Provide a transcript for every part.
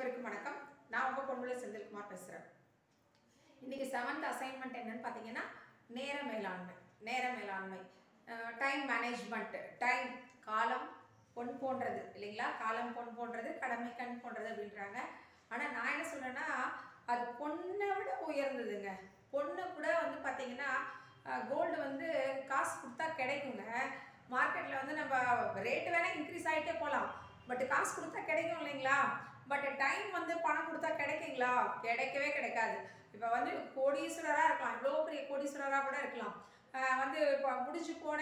அனைவருக்கும் வணக்கம் நான் உங்கள் பொன்முலை செந்தில்குமார் பேசுகிறேன் இன்னைக்கு செவன்த் அசைன்மெண்ட் என்னன்னு பார்த்தீங்கன்னா நேர மேலாண்மை நேர மேலாண்மை டைம் மேனேஜ்மெண்ட் டைம் காலம் பொன் போன்றது இல்லைங்களா காலம் பொன் போன்றது கடமை கண் போன்றது அப்படின்றாங்க ஆனால் நான் என்ன சொல்றேன்னா அது பொண்ணை விட உயர்ந்ததுங்க பொண்ணு கூட வந்து பார்த்தீங்கன்னா கோல்டு வந்து காசு கொடுத்தா கிடைக்குங்க மார்க்கெட்டில் வந்து நம்ம ரேட்டு வேணால் இன்க்ரீஸ் ஆகிட்டே போகலாம் பட் காசு கொடுத்தா கிடைக்கும் இல்லைங்களா பட் டைம் வந்து பணம் கொடுத்தா கிடைக்குங்களா கிடைக்கவே கிடைக்காது இப்போ வந்து கோடீஸ்வரராக இருக்கலாம் இவ்வளோ பெரிய கோடீஸ்வரராக கூட இருக்கலாம் ஆஹ் வந்து இப்போ முடிஞ்சு போன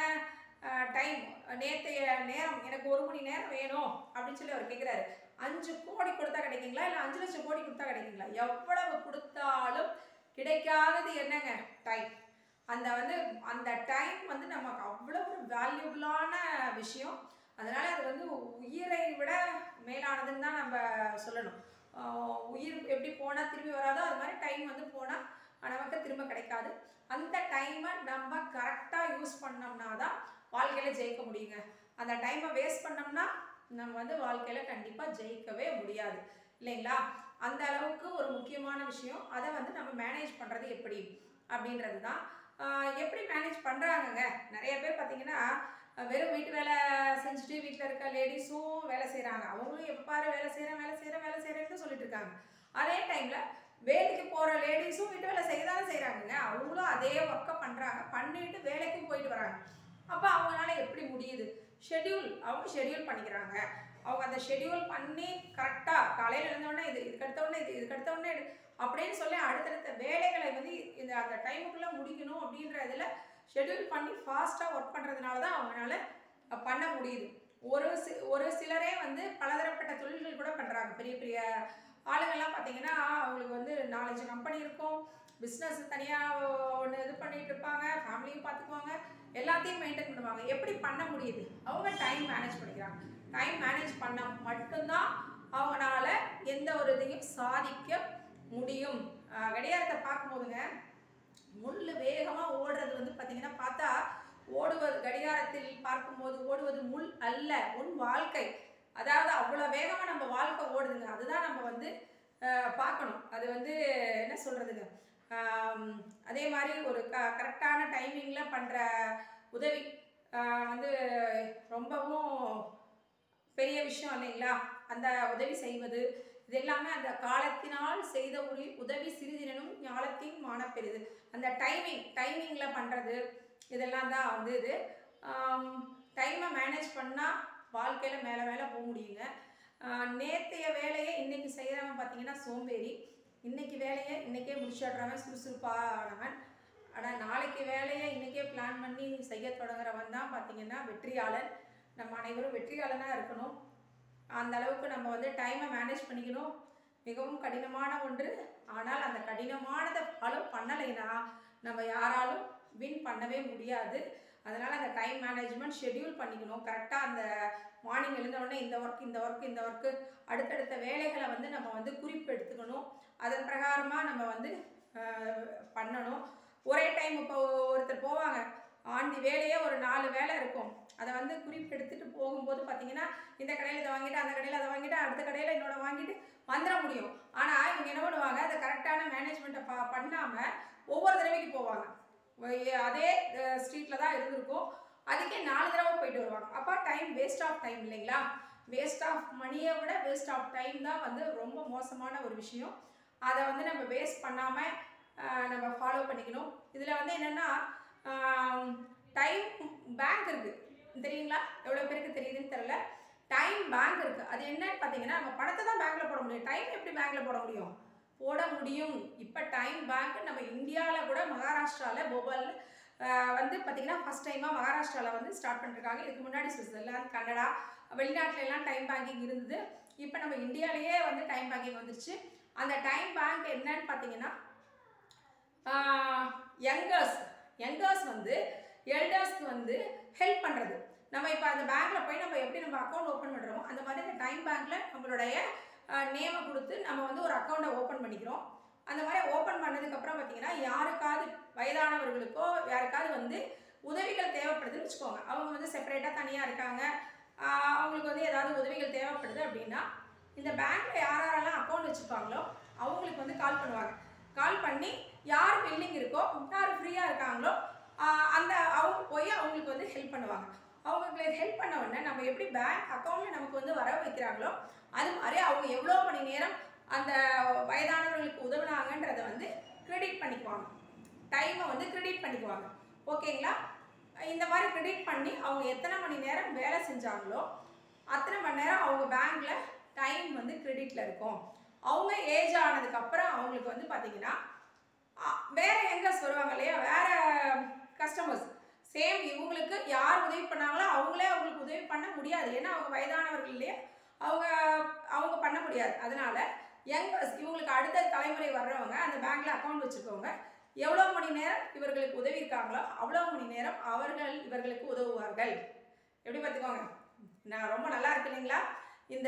டைம் நேற்றைய நேரம் எனக்கு ஒரு மணி நேரம் வேணும் அப்படின்னு சொல்லி அவர் கேட்குறாரு அஞ்சு கோடி கொடுத்தா கிடைக்குங்களா இல்லை அஞ்சு லட்சம் கோடி கொடுத்தா கிடைக்குங்களா எவ்வளவு கொடுத்தாலும் கிடைக்காதது என்னங்க டைம் அந்த வந்து அந்த டைம் வந்து நமக்கு அவ்வளோ ஒரு வேல்யூபிளான விஷயம் அதனால் அது வந்து உயிரை விட மேலானதுன்னு தான் நம்ம சொல்லணும் ஆஹ் உயிர் எப்படி போனால் திரும்பி வராதோ அது மாதிரி டைம் வந்து போனால் நமக்கு திரும்ப கிடைக்காது அந்த டைமை நம்ம கரெக்டாக யூஸ் பண்ணோம்னா தான் வாழ்க்கையில் ஜெயிக்க முடியுங்க அந்த டைமை வேஸ்ட் பண்ணோம்னா நம்ம வந்து வாழ்க்கையில் கண்டிப்பாக ஜெயிக்கவே முடியாது இல்லைங்களா அந்த அளவுக்கு ஒரு முக்கியமான விஷயம் அதை வந்து நம்ம மேனேஜ் பண்ணுறது எப்படி அப்படின்றது தான் ஆஹ் எப்படி மேனேஜ் பண்ணுறாங்கங்க நிறைய பேர் பார்த்தீங்கன்னா அஹ் வெறும் வீட்டு வேலை செஞ்சுட்டு வீட்டில் இருக்க லேடிஸும் வேலை செய்கிறாங்க அவங்களும் எப்போ பாரு வேலை செய்கிறேன் வேலை செய்கிறேன் வேலை செய்கிறேன்னு சொல்லிட்டு இருக்காங்க அதே டைமில் வேலைக்கு போகிற லேடிஸும் வீட்டு வேலை செய்ய தானே செய்கிறாங்கங்க அவங்களும் அதே ஒர்க்கை பண்ணுறாங்க பண்ணிட்டு வேலைக்கும் போயிட்டு வராங்க அப்போ அவங்களால எப்படி முடியுது ஷெட்யூல் அவங்க ஷெட்யூல் பண்ணிக்கிறாங்க அவங்க அந்த ஷெட்யூல் பண்ணி கரெக்டாக காலையில் எழுந்தோடனே இது இதுக்கு அடுத்தவொடனே இது இதுக்கு அடுத்தவொடனே இது அப்படின்னு சொல்லி அடுத்தடுத்த வேலைகளை வந்து இந்த அந்த டைமுக்குள்ளே முடிக்கணும் அப்படின்ற இதில் ஷெட்யூல் பண்ணி ஃபாஸ்ட்டாக ஒர்க் பண்ணுறதுனால தான் அவங்களால அஹ், பண்ண முடியுது ஒரு சி ஒரு சிலரே வந்து பலதரப்பட்ட தொழில்கள் கூட பண்ணுறாங்க பெரிய பெரிய ஆளுங்கள்லாம் பார்த்தீங்கன்னா அவங்களுக்கு வந்து நாலஞ்சு கம்பெனி இருக்கும் பிஸ்னஸ் தனியாக ஒன்று இது பண்ணிட்டு இருப்பாங்க ஃபேமிலியும் பார்த்துக்குவாங்க எல்லாத்தையும் மெயின்டைன் பண்ணுவாங்க எப்படி பண்ண முடியுது அவங்க டைம் மேனேஜ் பண்ணிக்கிறாங்க டைம் மேனேஜ் பண்ண மட்டும்தான் அவங்களால எந்த ஒரு இதையும் சாதிக்க முடியும் ஆஹ் கடிகாரத்தை பார்க்கும்போதுங்க முள் வேகமாக ஓடுறது வந்து பார்த்தீங்கன்னா பார்த்தா ஓடுவது கடிகாரத்தில் பார்க்கும்போது ஓடுவது முள் அல்ல உன் வாழ்க்கை அதாவது அவ்வளோ வேகமாக நம்ம வாழ்க்கை ஓடுதுங்க அதுதான் நம்ம வந்து ஆஹ் பார்க்கணும் அது வந்து என்ன சொல்கிறதுங்க அதே மாதிரி ஒரு க கரெக்டான டைமிங்கில் பண்ணுற உதவி ஆஹ் வந்து ரொம்பவும் பெரிய விஷயம் இல்லைங்களா அந்த உதவி செய்வது இது எல்லாமே அந்த காலத்தினால் செய்த ஒரு உதவி சிறிதினும் ஞாலத்தின் மானப்பெரிது அந்த டைமிங் டைமிங்கில் பண்ணுறது இதெல்லாம் தான் வந்து இது டைமை மேனேஜ் பண்ணால் வாழ்க்கையில் மேலே மேலே போக முடியுங்க ஆஹ் நேத்தைய வேலையை இன்னைக்கு செய்கிறவன் பார்த்தீங்கன்னா சோம்பேறி இன்னைக்கு வேலையை இன்னைக்கே முடிச்சிடுறவன் சுறுசுறுப்பானவன் ஆனால் நாளைக்கு வேலையை இன்றைக்கே பிளான் பண்ணி செய்ய தொடங்குறவன் தான் பார்த்தீங்கன்னா வெற்றியாளன் நம்ம அனைவரும் வெற்றியாளனாக இருக்கணும் அந்த அளவுக்கு நம்ம வந்து டைமை மேனேஜ் பண்ணிக்கணும் மிகவும் கடினமான ஒன்று ஆனால் அந்த கடினமானதை ஃபாலோ பண்ணலைன்னா நம்ம யாராலும் வின் பண்ணவே முடியாது அதனால் அந்த டைம் மேனேஜ்மெண்ட் ஷெட்யூல் பண்ணிக்கணும் கரெக்டாக அந்த மார்னிங் எழுந்த உடனே இந்த ஒர்க் இந்த ஒர்க் இந்த ஒர்க்கு அடுத்தடுத்த வேலைகளை வந்து நம்ம வந்து குறிப்பு எடுத்துக்கணும் அதன் பிரகாரமாக நம்ம வந்து ஆஹ், பண்ணணும் ஒரே டைம் இப்போ ஒருத்தர் போவாங்க ஆண்டி வேலையே ஒரு நாலு வேலை இருக்கும் அதை வந்து குறிப்பு எடுத்துகிட்டு போகும்போது பார்த்தீங்கன்னா இந்த கடையில் இதை வாங்கிட்டு அந்த கடையில் அதை வாங்கிட்டு அடுத்த கடையில் இன்னொன்று வாங்கிட்டு வந்துட முடியும் ஆனால் இவங்க என்ன பண்ணுவாங்க அதை கரெக்டான மேனேஜ்மெண்ட்டை ப பண்ணாமல் ஒவ்வொரு தடவைக்கு போவாங்க வ- அதே ஸ்ட்ரீட்டில் தான் இருந்திருக்கும் அதுக்கே நாலு தடவை போயிட்டு வருவாங்க அப்போ டைம் வேஸ்ட் ஆஃப் டைம் இல்லைங்களா வேஸ்ட் ஆஃப் மணியை விட வேஸ்ட் ஆஃப் டைம் தான் வந்து ரொம்ப மோசமான ஒரு விஷயம் அதை வந்து நம்ம வேஸ்ட் பண்ணாமல் நம்ம ஃபாலோ பண்ணிக்கணும் இதில் வந்து என்னென்னா டைம் பேங்க் இருக்குது தெரியுங்களா எவ்வளோ பேருக்கு தெரியுதுன்னு தெரில டைம் பேங்க் இருக்குது அது என்னன்னு பார்த்தீங்கன்னா நம்ம பணத்தை தான் பேங்க்கில் போட முடியும் டைம் எப்படி பேங்க்கில் போட முடியும் போட முடியும் இப்போ டைம் பேங்க் நம்ம இந்தியாவில் கூட மகாராஷ்டிராவில் போபாலில் வந்து பார்த்திங்கன்னா ஃபஸ்ட் டைமாக மகாராஷ்டிராவில் வந்து ஸ்டார்ட் பண்ணிருக்காங்க இதுக்கு முன்னாடி சுவிட்சர்லாந்து கனடா வெளிநாட்டுல எல்லாம் டைம் பேங்கிங் இருந்தது இப்போ நம்ம இந்தியாவிலேயே வந்து டைம் பேங்கிங் வந்துருச்சு அந்த டைம் பேங்க் என்னன்னு பார்த்தீங்கன்னா யங்கர்ஸ் யங்கர்ஸ் வந்து எல்டர்ஸ்க்கு வந்து ஹெல்ப் பண்ணுறது நம்ம இப்போ அந்த பேங்க்கில் போய் நம்ம எப்படி நம்ம அக்கௌண்ட் ஓப்பன் பண்ணுறோமோ அந்த மாதிரி இந்த டைம் பேங்க்கில் நம்மளுடைய நேமை கொடுத்து நம்ம வந்து ஒரு அக்கௌண்ட்டை ஓப்பன் பண்ணிக்கிறோம் அந்த மாதிரி ஓப்பன் பண்ணதுக்கப்புறம் பார்த்தீங்கன்னா யாருக்காவது வயதானவர்களுக்கோ யாருக்காவது வந்து உதவிகள் தேவைப்படுதுன்னு வச்சுக்கோங்க அவங்க வந்து செப்பரேட்டாக தனியாக இருக்காங்க ஆஹ் அவங்களுக்கு வந்து ஏதாவது உதவிகள் தேவைப்படுது அப்படின்னா இந்த பேங்க்ல யார் யாரெல்லாம் அக்கௌண்ட் வச்சுருப்பாங்களோ அவங்களுக்கு வந்து கால் பண்ணுவாங்க கால் பண்ணி யார் பில்லிங் இருக்கோ யார் ஃப்ரீயாக இருக்காங்களோ ஆஹ் அந்த அவங்க போய் அவங்களுக்கு வந்து ஹெல்ப் பண்ணுவாங்க அவங்களுக்கு ஹெல்ப் பண்ண உடனே நம்ம எப்படி பேங்க் அக்கௌண்ட்ல நமக்கு வந்து வர வைக்கிறாங்களோ அது மாதிரி அவங்க எவ்வளோ மணி நேரம் அந்த வயதானவர்களுக்கு உதவுனாங்கன்றதை வந்து கிரெடிட் பண்ணிக்குவாங்க டைமை வந்து கிரெடிட் பண்ணிக்குவாங்க ஓகேங்களா இந்த மாதிரி கிரெடிட் பண்ணி அவங்க எத்தனை மணி நேரம் வேலை செஞ்சாங்களோ அத்தனை மணி நேரம் அவங்க பேங்க்ல டைம் வந்து கிரெடிட்ல இருக்கும் அவங்க ஏஜ் ஆனதுக்கு அப்புறம் அவங்களுக்கு வந்து பார்த்தீங்கன்னா அ, வேற எங்க சொல்லுவாங்க இல்லையா வேற கஸ்டமர்ஸ் சேம் இவங்களுக்கு யார் உதவி பண்ணாங்களோ அவங்களே அவங்களுக்கு உதவி பண்ண முடியாது ஏன்னா அவங்க வயதானவர்கள் இல்லையா அவங்க அவங்க பண்ண முடியாது அதனால யங்கர்ஸ் இவங்களுக்கு அடுத்த தலைமுறை வர்றவங்க அந்த பேங்க்ல அக்கௌண்ட் வச்சுருக்கவங்க எவ்வளோ மணி நேரம் இவர்களுக்கு உதவி இருக்காங்களோ அவ்வளோ மணி நேரம் அவர்கள் இவர்களுக்கு உதவுவார்கள் எப்படி பார்த்துக்கோங்க நான் ரொம்ப நல்லா இருக்கு இல்லைங்களா இந்த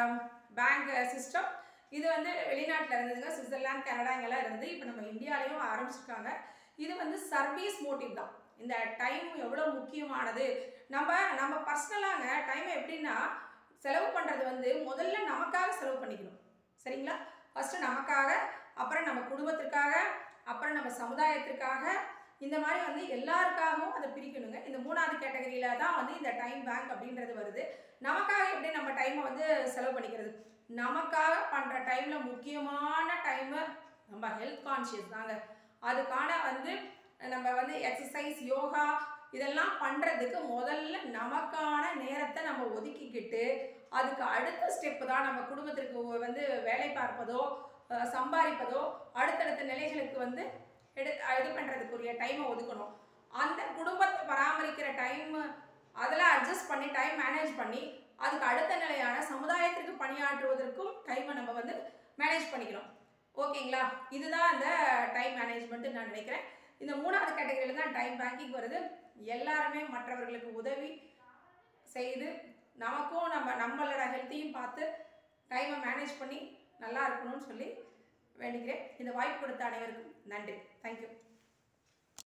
பேங்க் சிஸ்டம் இது வந்து வெளிநாட்டில் இருந்ததுங்க சுவிட்சர்லாந்து கனடா இங்கெல்லாம் இருந்து இப்போ நம்ம இந்தியாலையும் ஆரம்பிச்சிருக்காங்க இது வந்து சர்வீஸ் மோட்டிவ் தான் இந்த டைம் எவ்வளோ முக்கியமானது நம்ம நம்ம பர்சனலாங்க டைமை எப்படின்னா செலவு பண்ணுறது வந்து முதல்ல நமக்காக செலவு பண்ணிக்கணும் சரிங்களா ஃபஸ்ட்டு நமக்காக அப்புறம் நம்ம குடும்பத்திற்காக அப்புறம் நம்ம சமுதாயத்திற்காக இந்த மாதிரி வந்து எல்லாருக்காகவும் அதை பிரிக்கணுங்க இந்த மூணாவது கேட்டகரியில தான் வந்து இந்த டைம் பேங்க் அப்படின்றது வருது நமக்காக எப்படி நம்ம டைமை வந்து செலவு பண்ணிக்கிறது நமக்காக பண்ணுற டைமில் முக்கியமான டைமு நம்ம ஹெல்த் கான்ஷியஸ் தாங்க அதுக்கான வந்து நம்ம வந்து எக்ஸசைஸ் யோகா இதெல்லாம் பண்ணுறதுக்கு முதல்ல நமக்கான நேரத்தை நம்ம ஒதுக்கிக்கிட்டு அதுக்கு அடுத்த ஸ்டெப்பு தான் நம்ம குடும்பத்திற்கு வந்து வேலை பார்ப்பதோ அஹ் சம்பாதிப்பதோ அடுத்தடுத்த நிலைகளுக்கு வந்து எடு இது பண்ணுறதுக்குரிய டைமை ஒதுக்கணும் அந்த குடும்பத்தை பராமரிக்கிற டைம் அதெல்லாம் அட்ஜஸ்ட் பண்ணி டைம் மேனேஜ் பண்ணி அதுக்கு அடுத்த நிலையான சமுதாயத்திற்கு பணியாற்றுவதற்கும் டைமை நம்ம வந்து மேனேஜ் பண்ணிக்கணும் ஓகேங்களா இதுதான் அந்த டைம் மேனேஜ்மெண்ட்டு நான் நினைக்கிறேன் இந்த மூணாவது கேட்டகரியில் தான் டைம் பேங்கிங் வருது எல்லாருமே மற்றவர்களுக்கு உதவி செய்து நமக்கும் நம்ம நம்மளோட ஹெல்த்தையும் பார்த்து டைமை மேனேஜ் பண்ணி நல்லா இருக்கணும்னு சொல்லி வேண்டிக்கிறேன் இந்த வாய்ப்பு கொடுத்த அனைவருக்கும் நன்றி தேங்க்யூ